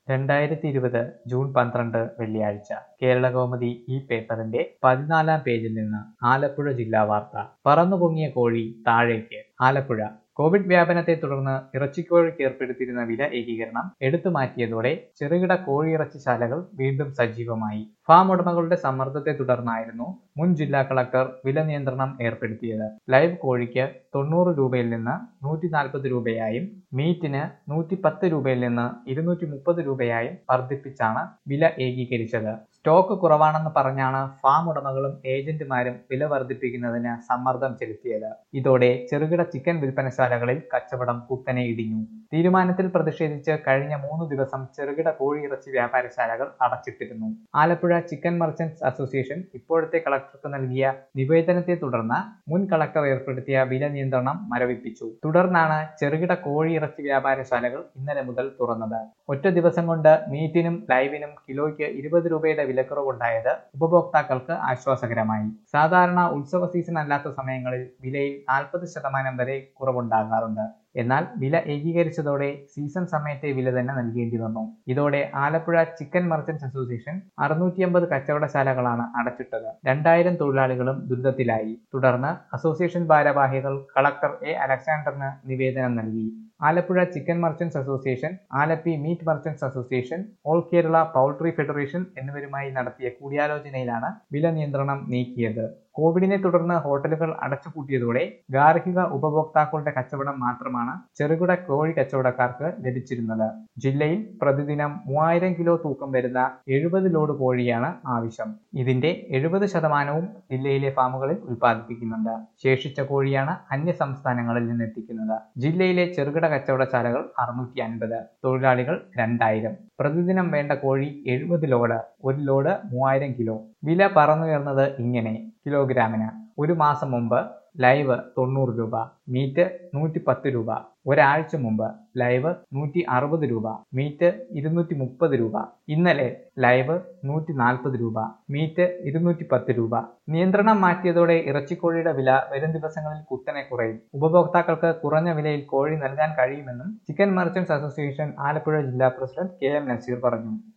രണ്ടായിരത്തി ഇരുപത് ജൂൺ പന്ത്രണ്ട് വെള്ളിയാഴ്ച കേരളകൗമുദി ഈ പേപ്പറിന്റെ പതിനാലാം പേജിൽ നിന്ന് ആലപ്പുഴ ജില്ലാ വാർത്ത പറന്നുപൊങ്ങിയ കോഴി താഴേക്ക് ആലപ്പുഴ കോവിഡ് വ്യാപനത്തെ തുടർന്ന് ഇറച്ചിക്കോഴിക്ക് ഏർപ്പെടുത്തിയിരുന്ന വില ഏകീകരണം എടുത്തു മാറ്റിയതോടെ ചെറുകിട കോഴിയിറച്ചിശാലകൾ വീണ്ടും സജീവമായി ഫാം ഉടമകളുടെ സമ്മർദ്ദത്തെ തുടർന്നായിരുന്നു മുൻ ജില്ലാ കളക്ടർ വില നിയന്ത്രണം ഏർപ്പെടുത്തിയത് ലൈവ് കോഴിക്ക് തൊണ്ണൂറ് രൂപയിൽ നിന്ന് നൂറ്റി നാൽപ്പത് രൂപയായും മീറ്റിന് നൂറ്റി പത്ത് രൂപയിൽ നിന്ന് ഇരുന്നൂറ്റി മുപ്പത് രൂപയായും വർദ്ധിപ്പിച്ചാണ് വില ഏകീകരിച്ചത് സ്റ്റോക്ക് കുറവാണെന്ന് പറഞ്ഞാണ് ഫാം ഉടമകളും ഏജന്റുമാരും വില വർദ്ധിപ്പിക്കുന്നതിന് സമ്മർദ്ദം ചെലുത്തിയത് ഇതോടെ ചെറുകിട ചിക്കൻ വിൽപ്പനശാലകളിൽ കച്ചവടം കുത്തനെ ഇടിഞ്ഞു തീരുമാനത്തിൽ പ്രതിഷേധിച്ച് കഴിഞ്ഞ മൂന്ന് ദിവസം ചെറുകിട കോഴിയിറച്ചി വ്യാപാരശാലകൾ അടച്ചിട്ടിരുന്നു ആലപ്പുഴ ചിക്കൻ മർച്ചന്റ്സ് അസോസിയേഷൻ ഇപ്പോഴത്തെ കളക്ടർക്ക് നൽകിയ നിവേദനത്തെ തുടർന്ന് മുൻ കളക്ടർ ഏർപ്പെടുത്തിയ വില നിയന്ത്രണം മരവിപ്പിച്ചു തുടർന്നാണ് ചെറുകിട കോഴിയിറച്ചി വ്യാപാരശാലകൾ ഇന്നലെ മുതൽ തുറന്നത് ഒറ്റ ദിവസം കൊണ്ട് മീറ്റിനും ലൈവിനും കിലോയ്ക്ക് ഇരുപത് രൂപയുടെ വിലക്കുറവുണ്ടായത് ഉപഭോക്താക്കൾക്ക് ആശ്വാസകരമായി സാധാരണ ഉത്സവ സീസൺ അല്ലാത്ത സമയങ്ങളിൽ വിലയിൽ നാൽപ്പത് ശതമാനം വരെ കുറവുണ്ടാകാറുണ്ട് എന്നാൽ വില ഏകീകരിച്ചതോടെ സീസൺ സമയത്തെ വില തന്നെ നൽകേണ്ടി വന്നു ഇതോടെ ആലപ്പുഴ ചിക്കൻ മർച്ചന്റ്സ് അസോസിയേഷൻ അറുന്നൂറ്റി അമ്പത് കച്ചവടശാലകളാണ് അടച്ചിട്ടത് രണ്ടായിരം തൊഴിലാളികളും ദുരിതത്തിലായി തുടർന്ന് അസോസിയേഷൻ ഭാരവാഹികൾ കളക്ടർ എ അലക്സാണ്ടറിന് നിവേദനം നൽകി Alappuzha chicken merchants association Alleppey meat merchants association all Kerala poultry federation എന്നിവരുമായി നടത്തിയ കൂടിയാലോചനയിലാണ് വില നിയന്ത്രണം നീക്കിയത് കോവിഡിനെ തുടർന്ന് ഹോട്ടലുകൾ അടച്ചുപൂട്ടിയതോടെ ഗാർഹിക ഉപഭോക്താക്കളുടെ കച്ചവടം മാത്രമാണ് ചെറുകിട കോഴി കച്ചവടക്കാർക്ക് ലഭിച്ചിരുന്നത് ജില്ലയിൽ പ്രതിദിനം മൂവായിരം കിലോ തൂക്കം വരുന്ന എഴുപത് ലോഡ് കോഴിയാണ് ആവശ്യം ഇതിന്റെ എഴുപത് ശതമാനവും ജില്ലയിലെ ഫാമുകളിൽ ഉൽപ്പാദിപ്പിക്കുന്നുണ്ട് ശേഷിച്ച കോഴിയാണ് അന്യ സംസ്ഥാനങ്ങളിൽ നിന്ന് എത്തിക്കുന്നത് ജില്ലയിലെ ചെറുകിട കച്ചവടശാലകൾ അറുന്നൂറ്റി അൻപത് തൊഴിലാളികൾ രണ്ടായിരം പ്രതിദിനം വേണ്ട കോഴി എഴുപത് ലോഡ് ഒരു ലോഡ് മൂവായിരം കിലോ വില പറന്നുയർന്നത് ഇങ്ങനെ കിലോഗ്രാമിന് ഒരു മാസം മുമ്പ് ലൈവ് തൊണ്ണൂറ് രൂപ മീറ്റ് നൂറ്റി പത്ത് രൂപ ഒരാഴ്ച മുമ്പ് ലൈവ് നൂറ്റി അറുപത് രൂപ മീറ്റ് ഇരുന്നൂറ്റി മുപ്പത് രൂപ ഇന്നലെ ലൈവ് നൂറ്റി നാൽപ്പത് രൂപ മീറ്റ് ഇരുന്നൂറ്റി പത്ത് രൂപ നിയന്ത്രണം മാറ്റിയതോടെ ഇറച്ചിക്കോഴിയുടെ വില വരും ദിവസങ്ങളിൽ കുത്തനെ കുറയും ഉപഭോക്താക്കൾക്ക് കുറഞ്ഞ വിലയിൽ കോഴി നൽകാൻ കഴിയുമെന്നും ചിക്കൻ മർച്ചന്റ്സ് അസോസിയേഷൻ ആലപ്പുഴ ജില്ലാ പ്രസിഡന്റ് കെ എം നസീർ പറഞ്ഞു